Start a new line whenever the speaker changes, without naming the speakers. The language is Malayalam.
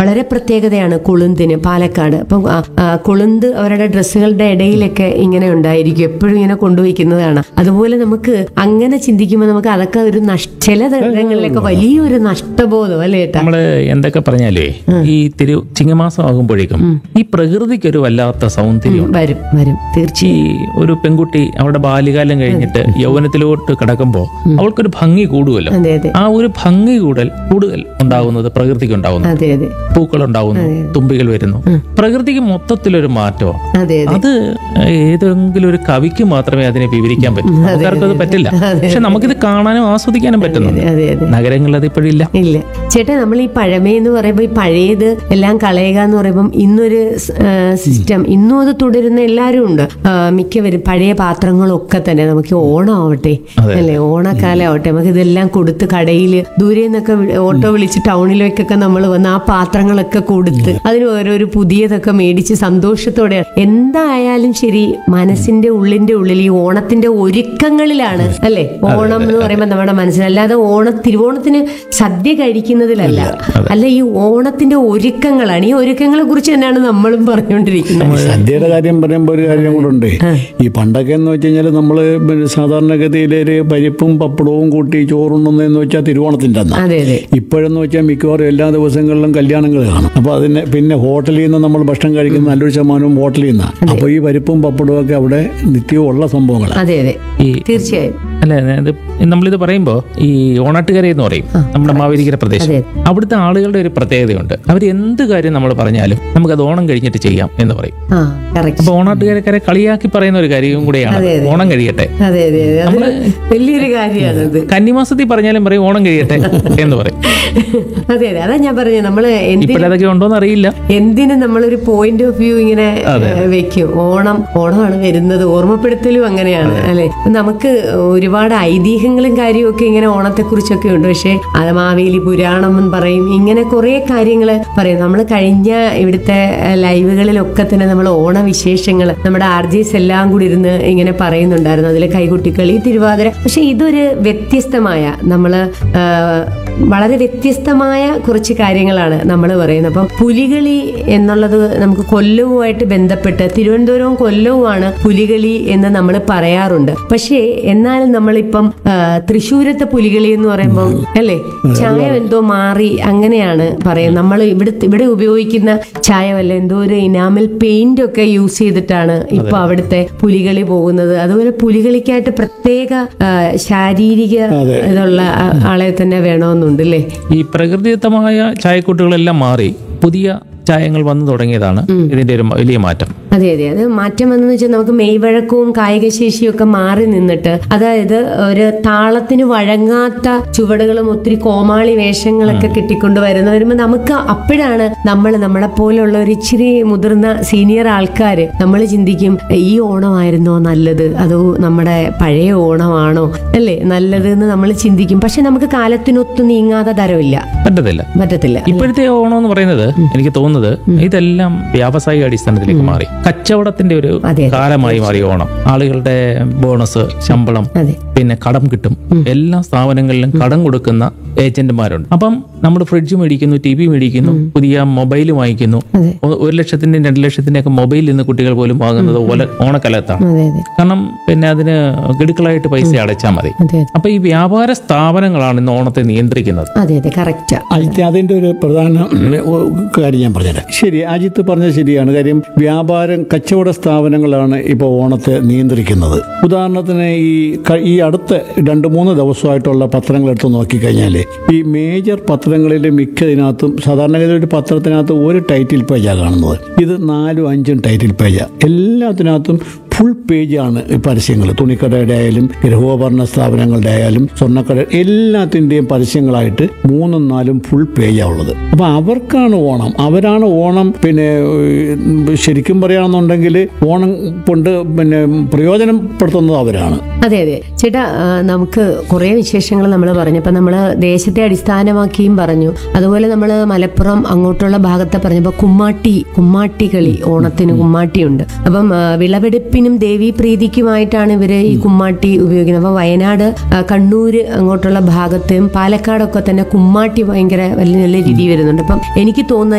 വളരെ പ്രത്യേകതയാണ് കുളുന്തിന് പാലക്കാട് അപ്പം ആ, ആ, കുളുന്ത് അവരുടെ ഡ്രസ്സുകളുടെ ഇടയിലൊക്കെ ഇങ്ങനെ ഉണ്ടായിരിക്കും എപ്പോഴും ഇങ്ങനെ കൊണ്ടുപോയിക്കുന്നതാണ് അതുപോലെ നമുക്ക് അങ്ങനെ ചിന്തിക്കുമ്പോൾ നമുക്ക് അതൊക്കെ ഒരു നഷ്ട ചില ഇടങ്ങളിലൊക്കെ വലിയൊരു നഷ്ടബോധം അല്ലേ ഏട്ടാ
നമ്മള് എന്തൊക്കെ പറഞ്ഞാലേ ഈ തിരു ചിങ്ങമാസം ആകുമ്പോഴേക്കും ഈ പ്രകൃതിക്ക് ഒരു വല്ലാത്ത സൗന്ദര്യമുണ്ട്
വരും വരും തീർച്ചയായും
ഈ ഒരു പെൺകുട്ടി അവളുടെ ബാല്യകാലം കഴിഞ്ഞിട്ട് യൗവനത്തിലോട്ട് കിടക്കുമ്പോൾ അവൾക്കൊരു ഭംഗി കൂടുമല്ലോ
അതെ അതെ
ആ ഒരു ഭംഗി കൂടൽ കൂടുതൽ ഉണ്ടാകുന്നത് പ്രകൃതിക്ക് ഉണ്ടാകുന്നു
അതെ അതെ
പൂക്കൾ ഉണ്ടാകുന്നു തുമ്പികൾ വരുന്നു പ്രകൃതിക്ക് മൊത്തത്തിലൊരു മാറ്റമാണ്
അതെ അതെ
അത് ഏതെങ്കിലും ഒരു കവിക്ക് മാത്രമേ അതിനെ വിവരിക്കാൻ പറ്റൂ ആൾക്കാർക്ക് അത് പറ്റില്ല പക്ഷെ നമുക്കിത് കാണാനും ആസ്വദിക്കാനും പറ്റുന്നുണ്ട്
അതെ അതെ
നഗരങ്ങളിൽ അത് ഇപ്പോഴില്ല
ഇല്ല ചേട്ടാ നമ്മൾ ഈ പഴമയെന്ന് പറയുമ്പോൾ ഈ പഴയത് എല്ലാം കളയുക എന്ന് പറയുമ്പം ഇന്നൊരു സിസ്റ്റം ഇന്നും അത് തുടരുന്ന എല്ലാവരും ഉണ്ട് ആ, മിക്കവരും പഴയ പാത്രങ്ങളൊക്കെ തന്നെ നമുക്ക് ഓണം ആവട്ടെ അല്ലേ ഓണക്കാലം ആവട്ടെ നമുക്ക് ഇതെല്ലാം കൊടുത്ത് കടയിൽ ദൂരെ നിന്നൊക്കെ വി- ഓട്ടോ വിളിച്ച് ടൗണിലേക്കൊക്കെ നമ്മൾ വന്ന് ആ പാത്രങ്ങളൊക്കെ കൊടുത്ത് അതിന് ഓരോരു പുതിയതൊക്കെ മേടിച്ച് സന്തോഷത്തോടെ എന്തായാലും ശരി മനസ്സിന്റെ ഉള്ളിന്റെ ഉള്ളിൽ ഈ ഓണത്തിന്റെ ഒരുക്കങ്ങളിലാണ് അല്ലേ ഓണം എന്ന് പറയുമ്പോൾ നമ്മുടെ മനസ്സിൽ അല്ലാതെ ഓണ തിരുവോണത്തിന് സദ്യ കഴിക്കുന്നതിലല്ല അല്ല ഈ ഓണത്തിന്റെ ഒരുക്കങ്ങളാണ് ഈ ഒരുക്കങ്ങളെ കുറിച്ച് തന്നെയാണ് നമ്മളും പറഞ്ഞുകൊണ്ടിരിക്കുന്നത്
സദ്യയുടെ കാര്യം പറയുമ്പോൾ ഒരു കാര്യം കൂടെ ഉണ്ട് ഈ പണ്ടൊക്കെ എന്ന് വെച്ച് കഴിഞ്ഞാൽ നമ്മൾ സാധാരണഗതിയിൽ ഒരു പരിപ്പും പപ്പടവും കൂട്ടി ചോറുണ്ടെന്ന് വെച്ചാൽ തിരുവോണത്തിൻ്റെ അന്ന്
അതെ അതെ
ഇപ്പോഴെന്ന് വെച്ചാൽ മിക്കവാറും എല്ലാ ദിവസങ്ങളിലും കല്യാണങ്ങൾ കാണും അപ്പോൾ അതിന് പിന്നെ ഹോട്ടലിൽ നിന്ന് നമ്മൾ ഭക്ഷണം കഴിക്കുന്ന നല്ലൊരു ശതമാനവും ഹോട്ടലിൽ നിന്നാണ് അപ്പോൾ ഈ പരിപ്പും പപ്പടവും ഒക്കെ അവിടെ നിത്യവും ഉള്ള സംഭവങ്ങളാണ്
അതെ അതെ
ഈ
തീർച്ചയായും
അല്ല ഇത് നമ്മളിത് പറയുമ്പോൾ ഈ ഓണാട്ടുകര എന്ന് പറയും നമ്മുടെ മാവേലിക്കര പ്രദേശം
അതെ.
അവിടുത്തെ ആളുകളുടെ ഒരു പ്രത്യേകതയുണ്ട് അവർ എന്ത് കാര്യം നമ്മൾ പറഞ്ഞാലും നമുക്കത് ഓണം കഴിഞ്ഞിട്ട് ചെയ്യാം എന്ന് പറയും
ആ കറക്റ്റ്
അപ്പൊ ഓണാട്ടുകാരക്കാരെ കളിയാക്കി പറയുന്ന ഒരു കാര്യവും കൂടെയാണ് ഓണം കഴിയട്ടെ
അതെ അതെ അതെ അത് വലിയൊരു കാര്യമാണത്
കന്നിമാസത്തിൽ പറഞ്ഞാലും പറയും ഓണം കഴിയട്ടെ എന്ന് പറയും
അതെ അതെ അതാ ഞാൻ പറഞ്ഞത് നമ്മള് എന്തിനും
ഇപ്പോഴതൊക്കെ ഉണ്ടോന്ന് അറിയില്ല
എന്തിനും നമ്മളൊരു പോയിന്റ് ഓഫ് വ്യൂ ഇങ്ങനെ ഏഹ്, വെക്കും ഓണം ഓണമാണ് വരുന്നത് ഓർമ്മപ്പെടുത്തലും അങ്ങനെയാണ് അല്ലെ നമുക്ക് ഒരുപാട് ഐതിഹ്യങ്ങളും കാര്യവും ഒക്കെ ഇങ്ങനെ ഓണത്തെ കുറിച്ചൊക്കെ ഉണ്ട് പക്ഷെ അത് മാവേലി പുരാണം എന്ന് പറയും ഇങ്ങനെ കുറെ കാര്യങ്ങൾ പറയും നമ്മൾ കഴിഞ്ഞ ഇവിടുത്തെ ഏഹ്, ലൈവുകളിലൊക്കെ തന്നെ നമ്മൾ ഓണവിശേഷങ്ങൾ നമ്മുടെ ആർ ജെസ് എല്ലാം കൂടി ഇരുന്ന് ഇങ്ങനെ പറയുന്നുണ്ടായിരുന്നു അതിലെ കൈകുട്ടിക്കളി തിരുവാതിര പക്ഷെ ഇതൊരു വ്യത്യസ്തമായ നമ്മള് ഏഹ്, വളരെ വ്യത്യസ്തമായ കുറച്ച് കാര്യങ്ങളാണ് നമ്മൾ പറയുന്നത് അപ്പം പുലികളി എന്നുള്ളത് നമുക്ക് കൊല്ലവുമായിട്ട് ബന്ധപ്പെട്ട് തിരുവനന്തപുരവും കൊല്ലവുമാണ് പുലികളി എന്ന് നമ്മൾ പറയാറുണ്ട് പക്ഷേ എന്നാലും നമ്മളിപ്പം ആ, തൃശ്ശൂരത്തെ പുലികളി എന്ന് പറയുമ്പോൾ അല്ലേ ചായം എന്തോ മാറി അങ്ങനെയാണ് പറയുന്നത് നമ്മൾ ഇവിടെ ഇവിടെ ഉപയോഗിക്കുന്ന ചായമല്ല എന്തോ ഒരു ഇനാമൽ പെയിന്റ് ഒക്കെ യൂസ് ചെയ്തിട്ടാണ് ഇപ്പൊ അവിടുത്തെ പുലികളി പോകുന്നത് അതുപോലെ പുലികളിക്കായിട്ട് പ്രത്യേക ആ, ശാരീരിക ഇതുള്ള ആ- ആളെ തന്നെ വേണമെന്നുണ്ട് അല്ലേ
ഈ പ്രകൃതിദത്തമായ ചായക്കൂട്ടുകളെല്ലാം മാറി പുതിയ ചായങ്ങൾ വന്നു തുടങ്ങിയതാണ് ഇതിന്റെ ഒരു വലിയ മാറ്റം
അതെ അതെ അത് മാറ്റം വന്നെന്ന് വെച്ചാൽ നമുക്ക് മെയ്വഴക്കവും കായികശേഷിയും ഒക്കെ മാറി നിന്നിട്ട് അതായത് ഒരു താളത്തിന് വഴങ്ങാത്ത ചുവടുകളും ഒത്തിരി കോമാളി വേഷങ്ങളൊക്കെ കിട്ടിക്കൊണ്ട് വരുന്ന വരുമ്പോൾ നമുക്ക് അപ്പോഴാണ് നമ്മൾ നമ്മളെ പോലുള്ള ഒരു ഇച്ചിരി മുതിർന്ന സീനിയർ ആൾക്കാർ നമ്മൾ ചിന്തിക്കും ഈ ഓണമായിരുന്നോ നല്ലത് അതോ നമ്മുടെ പഴയ ഓണമാണോ അല്ലേ നല്ലത് എന്ന് നമ്മൾ ചിന്തിക്കും പക്ഷെ നമുക്ക് കാലത്തിനൊത്തു നീങ്ങാതെ തരമില്ല
പറ്റത്തില്ല
പറ്റത്തില്ല
ഇപ്പോഴത്തെ ഓണം എന്ന് പറയുന്നത് എനിക്ക് തോന്നുന്നത് ഇതെല്ലാം വ്യാവസായിക അടിസ്ഥാനത്തിലേക്ക് മാറി കച്ചവടത്തിന്റെ ഒരു
അതെ.
കാലമായി മാറി ഓണം ആളുകളുടെ ബോണസ് ശമ്പളം
അതെ
പിന്നെ കടം കിട്ടും എല്ലാ സ്ഥാപനങ്ങളിലും കടം കൊടുക്കുന്ന ഏജന്റുമാരുണ്ട് അപ്പം നമ്മൾ ഫ്രിഡ്ജ് മേടിക്കുന്നു ടി വി മേടിക്കുന്നു പുതിയ മൊബൈൽ വാങ്ങിക്കുന്നു
അതെ.
ഒ- ഒരു ലക്ഷത്തിന്റെ രണ്ട് ലക്ഷത്തിന്റെ ഒക്കെ മൊബൈൽ ഇന്ന് കുട്ടികൾ പോലും വാങ്ങുന്നത് ഓല ഓണക്കാലത്താണ്
അതെ അതെ
കാരണം പിന്നെ അതിന് ഗഡുക്കളായിട്ട് പൈസ അടച്ചാൽ മതി
അതെ അതെ
അപ്പൊ ഈ വ്യാപാര സ്ഥാപനങ്ങളാണ് ഇന്ന് ഓണത്തെ നിയന്ത്രിക്കുന്നത്
അതെ അതെ കറക്റ്റാ
അജിത്ത് അതിൻ്റെ ഒരു പ്രധാന ഉം, കാര്യം ഞാൻ പറഞ്ഞുതരാം ശരി അജിത്ത് പറഞ്ഞത് ശരിയാണ് കാര്യം വ്യാപാരം കച്ചവട സ്ഥാപനങ്ങളാണ് ഇപ്പോൾ ഓണത്തെ നിയന്ത്രിക്കുന്നത് ഉദാഹരണത്തിന് ഈ ക- ഈ അടുത്ത രണ്ട് മൂന്ന് ദിവസമായിട്ടുള്ള പത്രങ്ങൾ എടുത്ത് നോക്കിക്കഴിഞ്ഞാൽ ഈ മേജർ പത്രങ്ങളിലെ മിക്കതിനകത്തും സാധാരണഗതിയിൽ ഒരു പത്രത്തിനകത്ത് ഒരു ടൈറ്റിൽ പേജാണ് കാണുന്നത് ഇത് നാലും അഞ്ചും ടൈറ്റിൽ പേജാണ് എല്ലാത്തിനകത്തും ഫുൾ പേജാണ് ഈ പരസ്യങ്ങൾ തുണിക്കടയുടെ ആയാലും ഗൃഹോപകരണ സ്ഥാപനങ്ങളുടെ ആയാലും സ്വർണ്ണക്കട എല്ലാത്തിൻ്റെയും പരസ്യങ്ങളായിട്ട് മൂന്നും നാലും ഫുൾ പേജാണ് ഉള്ളത് അപ്പോൾ അവർക്കാണ് ഓണം അവരാണ് ഓണം പിന്നെ ഏഹ്, ശരിക്കും പറയുകയാണെന്നുണ്ടെങ്കിൽ ഓണം കൊണ്ട് പിന്നെ പ്രയോജനപ്പെടുത്തുന്നത് അവരാണ്
അതെ അതെ ചേട്ടാ ആ, നമുക്ക് കുറേ വിശേഷങ്ങൾ നമ്മൾ പറഞ്ഞു അപ്പം നമ്മൾ ദേശത്തെ അടിസ്ഥാനമാക്കിയും പറഞ്ഞു അതുപോലെ നമ്മൾ മലപ്പുറം അങ്ങോട്ടുള്ള ഭാഗത്തെ പറഞ്ഞപ്പോൾ കുമ്മാട്ടി കുമ്മാട്ടി കളി ഓണത്തിന് കുമ്മാട്ടിയുണ്ട് അപ്പം ആ, വിളവെടുപ്പിനും ദേവീ പ്രീതിക്കുമായിട്ടാണ് ഇവർ ഈ കുമ്മാട്ടി ഉപയോഗിക്കുന്നത് അപ്പം വയനാട് ആ, കണ്ണൂര് അങ്ങോട്ടുള്ള ഭാഗത്തും പാലക്കാടൊക്കെ തന്നെ കുമ്മാട്ടി ഭയങ്കര വലിയ നല്ല രീതി വരുന്നുണ്ട് അപ്പം എനിക്ക് തോന്നുന്നത്